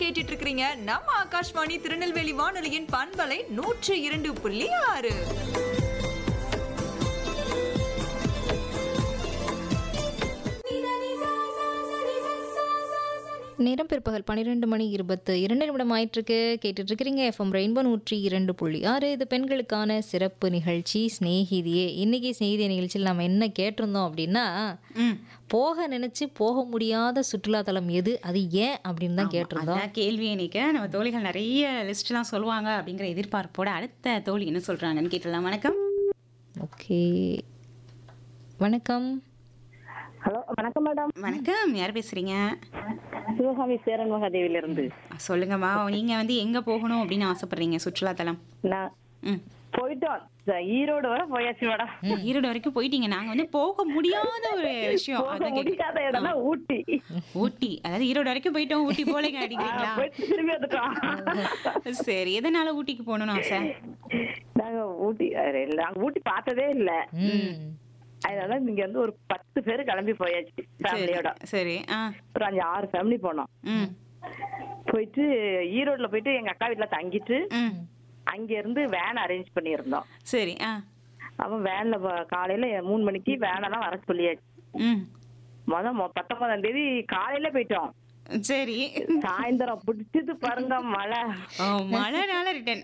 கேட்டுட்டு இருக்கிறீங்க நம்ம ஆகாஷ்வாணி திருநெல்வேலி வானொலியின் பண்பலை நூற்று இரண்டு புள்ளி ஆறு நேரம் பிற்பகல் பன்னிரெண்டு மணி இருபத்து இரண்டு நிமிடம் ஆயிட்டிருக்கு கேட்டுட்டு இருக்கிறீங்க எஃப்எம் ரெயின்போ நூற்றி இரண்டு புள்ளி ஆறு இது பெண்களுக்கான சிறப்பு நிகழ்ச்சி ஸ்நேகிதியே இன்னைக்கு ஸ்நேகிதிய நிகழ்ச்சியில் நம்ம என்ன கேட்டிருந்தோம் அப்படின்னா ம். போக நினைச்சு போக முடியாத சுற்றுலாத்தலம் எது அது ஏன் அப்படின்னு தான் கேட்டிருந்தோம் அதான் கேள்வி இன்னைக்கு நம்ம தோழிகள் நிறைய லிஸ்ட்லாம் சொல்லுவாங்க அப்படிங்கிற எதிர்பார்ப்போட அடுத்த தோழி என்ன சொல்றாங்கன்னு கேட்டலாம் வணக்கம் ஓகே வணக்கம் ஹலோ வணக்கம் மேடம் வணக்கம் யார் பேசுறீங்க சிவகாமி சேரன் மகாதேவில இருந்து சொல்லுங்கம்மா நீங்க வந்து எங்க போகணும் அப்படின்னு ஆசைப்படுறீங்க சுற்றுலாத்தலம் நான் ம். போயிட்டோம் ச- ஈரோடு வர போயாச்சு மேடம் ஈரோடு வரைக்கும் போயிட்டீங்க நாங்க வந்து போக முடியாத ஒரு விஷயம் போக அதான் கேக்குறேன். முடியாத இடம்னா ஊட்டி ஊட்டி அதாவது ஈரோடு வரைக்கும் போயிட்டோம் ஊட்டி போலங்க அடிக்கிறீங்களா போயிட்டு திரும்பி வந்துட்டோம் சரி எதனால ஊட்டிக்கு போகணும்னு ஆசை நாங்க ஊட்டி அஹ் நாங்க ஊட்டி பார்த்ததே இல்ல ம் அதனால இங்க வந்து ஒரு பத்து பேர் கிளம்பி போயாச்சு சரி ஃபேமிலியோட சரி ஆ ஒரு அஞ்சு ஆறு ஃபேமிலி போனோம் ம் போயிட்டு ஈரோட்ல போயிட்டு எங்க அக்கா வீட்டுல தங்கிட்டு ம் அங்க இருந்து வேன் அரேஞ்ச் பண்ணியிருந்தோம் சரி ஆ அவன் வேன்ல ப- காலையில மூணு மணிக்கு வேனெல்லாம் வர சொல்லியாச்சு ம் மொதல் மொ- பத்தொன்பதாம் தேதி காலையில போயிட்டோம் சரி சாயந்தரம் பிடிச்சது பாருங்க மழை ஓ மழைனால ரிட்டன்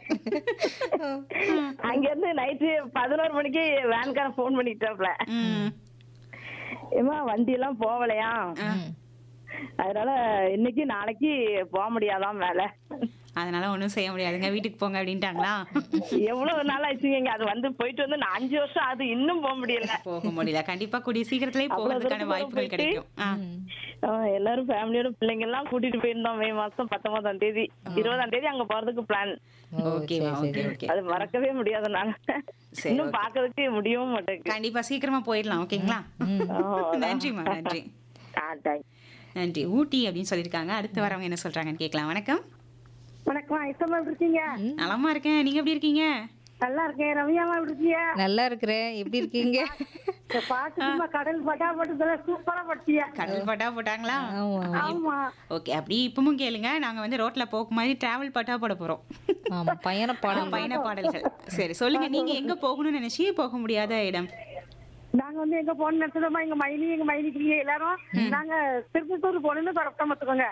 அங்க இருந்து நைட்டு பதினோரு மணிக்கு வேன்காரன் ஃபோன் பண்ணிட்டாப்ல ம் ஏமா வண்டி எல்லாம் போகலையா அதனால இன்னைக்கு நாளைக்கு போக முடியாதாம் வேலை அதனால ஒண்ணும் செய்ய முடியாதுங்க வீட்டுக்கு போங்க அப்படின்ட்டாங்களா எவ்வளவு நாள் ஆச்சுங்க அது வந்து போயிட்டு வந்து நான் அஞ்சு வருஷம் அது இன்னும் போக முடியல போக முடியல கண்டிப்பா கூடிய சீக்கிரத்திலே அவ்வளவு போகிறதுக்கான தூரம் வாய்ப்புகள் போயிட்டு? கிடைக்கும் ஆ. ஆஹ் எல்லாரும் ஃபேமிலியோட பிள்ளைங்க எல்லாம் கூட்டிட்டு போயிருந்தோம் மே மாசம் பத்தொன்பதாம் தேதி இருபதாம் தேதி அங்க போறதுக்கு பிளான் ஓகேவா ஓகே ஓகே அது மறக்கவே முடியாதனால சரி, இன்னும் பாக்குறதுக்கு முடியவும் மாட்டேங்குது கண்டிப்பா சீக்கிரமா போயிடலாம் ஓகேங்களா ஆஹ் நன்றிம்மா நன்றி ஆ, thanks. நன்றி ஊட்டி அப்படின்னு சொல்லியிருக்காங்க அடுத்து வரவங்க என்ன சொல்றாங்கன்னு கேட்கலாம் வணக்கம் வணக்கம் ஐசம்மா இருக்கீங்க நலமா இருக்கேன் நீங்க எப்படி இருக்கீங்க நல்லா இருக்கேன் ரம்யாமா இருக்கீங்க நல்லா இருக்கிறேன் எப்படி இருக்கீங்க இந்த பாட்டு சும்மா கடல் பட்டா போட்டு சூப்பரா படிச்சியா கடல் பட்டா போட்டாங்களா ஆமா ஆமா ஓகே அப்படி இப்பவும் கேளுங்க நாங்க வந்து ரோட்ல போக மாதிரி டிராவல் பட்டா போட போறோம் ஆமா பயண பாடல் பயண பாடல்கள் சரி சொல்லுங்க நீங்க எங்க போகணும்னு நினைச்சு போக முடியாத இடம் நாங்க வந்து எங்க போன நினைச்சதோமா எங்க மைனி எங்க மைனிக்கு எல்லாரும் நாங்க திருப்பத்தூர் போகணும்னு பரப்பம் பார்த்துக்கோங்க